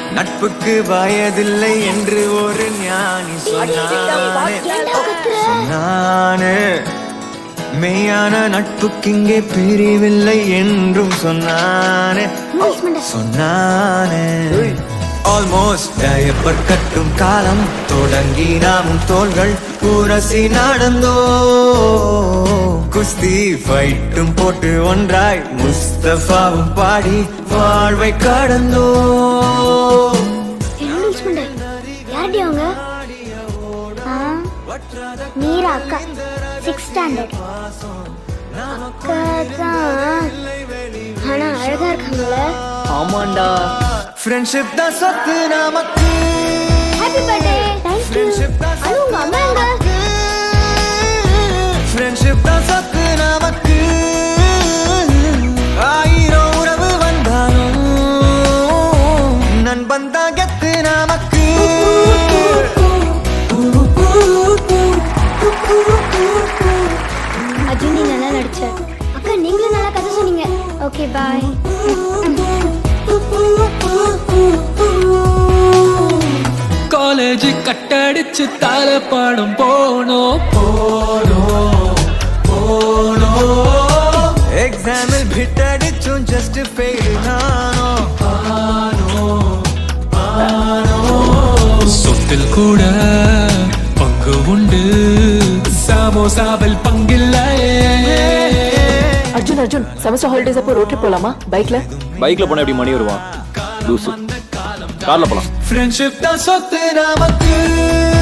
நட்புக்கு வயதில்லை என்று ஒரு ஞானி சொன்னானே சொன்னானே மெய்யான நட்புக்கு இங்கே பிரிவில்லை என்றும் சொன்னானே சொன்னானே ஆல்மோஸ்ட் டயப்பர் கட்டும் காலம் தொடங்கி நாமும் தோள்கள் உரசி நடந்தோ குஸ்தி ஃபைட்டும் போட்டு ஒன்றாய் முஸ்தபாவும் பாடி வாழ்வை கடந்தோ நூடுல்ஸ் மண்டை யார்டி அவங்க ஆ, மீரா அக்கா சிக்ஸ் ஸ்டாண்டர்ட் அக்கா தான் ஆனா அழகா இருக்காங்கல்ல ஆமாண்டா ஃப்ரெண்ட்ஷிப் தான் சொத்து நமக்கு ஹாப்பி பர்த்டே தேங்க் யூ அது உங்க அம்மா எங்க ஃப்ரெண்ட்ஷிப் தான் சொத்து நமக்கு ஆயிரம் உறவு வந்தாலும் நண்பன் தான் கெத்து நமக்கு அர்ஜுன் நீ நல்லா நடிச்ச அக்கா நீங்களும் நல்லா கதை சொன்னீங்க ஓகே பாய் காலேஜ் கட்டடிச்சு தலை பாடம் போனோம் எக்ஸாமில் பிட்டடிச்சும் ஜஸ்ட் ஃபெயில் நானோ சொத்தில் கூட பங்கு உண்டு சமோசாவில் பங்கில்லையே அர்ஜுன் அர்ஜுன் செமஸ்டர் ஹாலிடேஸ் அப்போ ரோட் ட்ரிப் போலாமா பைக்ல பைக்ல போனா எப்படி மணி வருவான் லூசு கார்ல போலாம் ஃப்ரெண்ட்ஷிப் தான் சொத்து நமக்கு